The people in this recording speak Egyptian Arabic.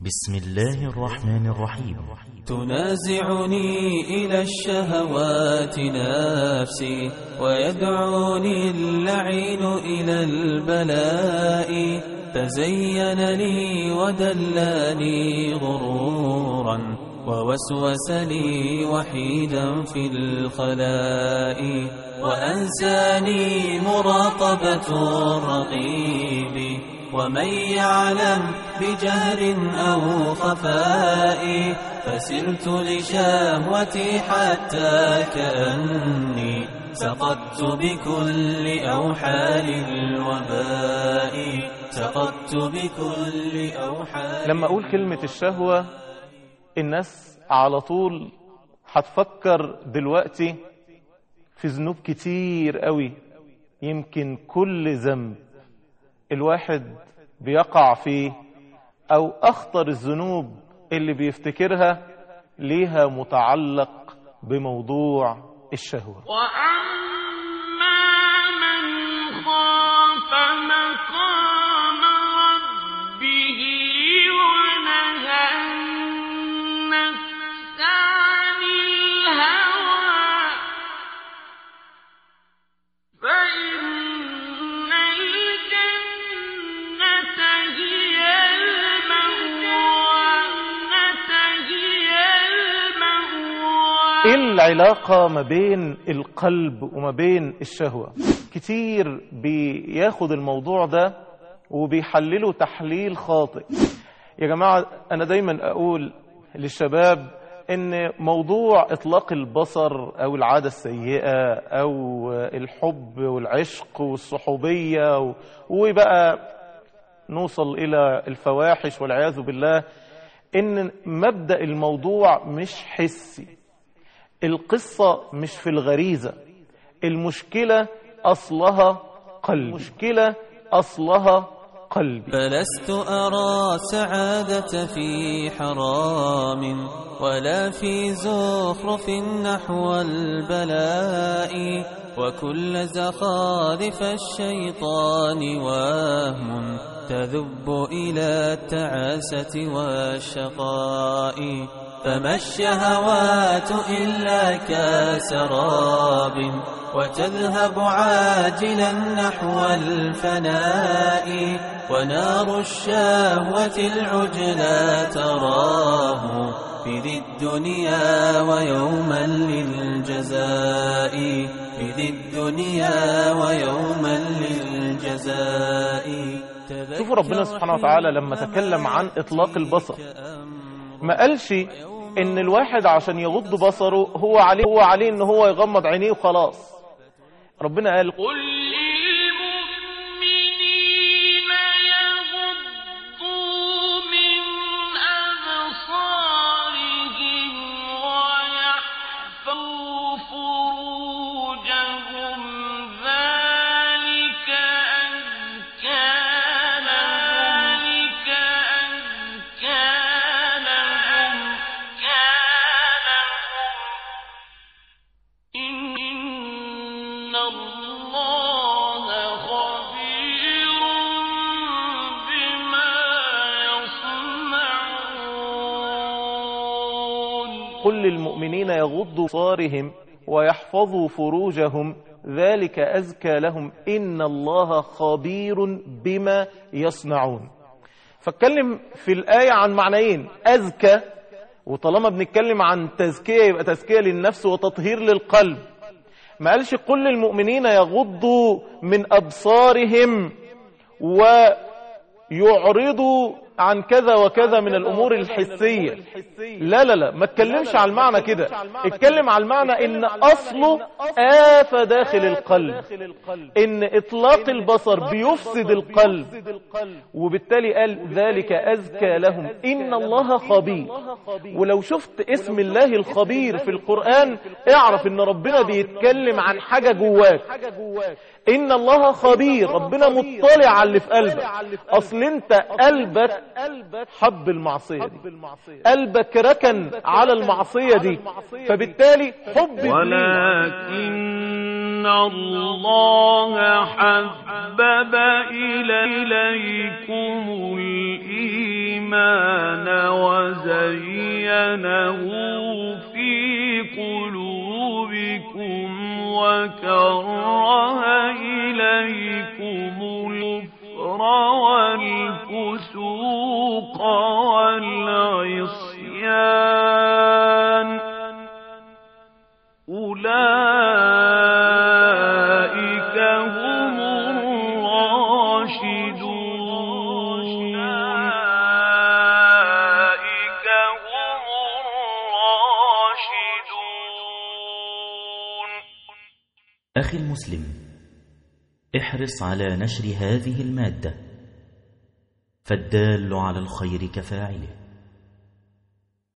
بسم الله الرحمن الرحيم تنازعني إلى الشهوات نفسي ويدعوني اللعين إلى البلاء تزين لي ودلاني غرورا ووسوس لي وحيدا في الخلاء وأنساني مراقبة الرقيب ومن يعلم بجهر أو خفاء فسرت لشهوتي حتى كأني سقطت بكل أوحال الوباء سقطت بكل أوحال لما أقول كلمة الشهوة الناس على طول هتفكر دلوقتي في ذنوب كتير قوي يمكن كل ذنب الواحد بيقع فيه أو أخطر الذنوب اللي بيفتكرها ليها متعلق بموضوع الشهوة وأما من خاف مقام ربه ونهى النفس عن الهوى فإن الجنة هي المأوى هي المأوى ايه العلاقة ما بين القلب وما بين الشهوة كتير بياخد الموضوع ده وبيحلله تحليل خاطئ يا جماعة انا دايما اقول للشباب ان موضوع اطلاق البصر او العادة السيئة او الحب والعشق والصحوبية و- وبقى نوصل الى الفواحش والعياذ بالله ان مبدأ الموضوع مش حسي القصة مش في الغريزة المشكلة أصلها قلب المشكلة أصلها قلبي فلست أرى سعادة في حرام ولا في زخرف نحو البلاء وكل زخارف الشيطان وهم تذب إلى التعاسة والشقاء فما الشهوات إلا كسراب وتذهب عاجلا نحو الفناء ونار الشهوة العجلى تراه في ذي الدنيا ويوما للجزاء في ذي الدنيا ويوما للجزاء شوفوا ربنا سبحانه وتعالى لما تكلم عن إطلاق البصر ما قالش إن الواحد عشان يغض بصره هو عليه هو عليه إن هو يغمض عينيه وخلاص ربنا قال قل للمؤمنين يغضوا من أبصارهم ويحفظوا فروجهم ذلك أزكى لهم ذلك أزكى لهم كان لهم إن الله خبير بما يصنعون قل للمؤمنين يغضوا بصارهم ويحفظوا فروجهم ذلك أزكى لهم إن الله خبير بما يصنعون فاتكلم في الآية عن معنيين أزكى وطالما بنتكلم عن تزكية يبقى تزكية للنفس وتطهير للقلب ما قالش قل للمؤمنين يغضوا من أبصارهم ويعرضوا عن كذا وكذا من الأمور الحسية لا لا لا ما اتكلمش على المعنى كده اتكلم على المعنى ان اصله آفة داخل القلب ان اطلاق البصر بيفسد القلب وبالتالي قال ذلك أزكى لهم إن الله خبير ولو شفت اسم الله الخبير في القرآن اعرف ان ربنا بيتكلم عن حاجة جواك إن الله خبير ربنا مطلع على اللي في قلبك أصل أنت قلبك حب المعصية دي قلبك ركن على المعصية دي فبالتالي حب ولكن إن الله حبب إليكم الإيمان وزينه في قلوبكم وكره إليكم الكفر والفسوق والعصيان أولئك هم الراشدون أولئك هم الراشدون أخي المسلم احرص على نشر هذه المادة فالدال على الخير كفاعله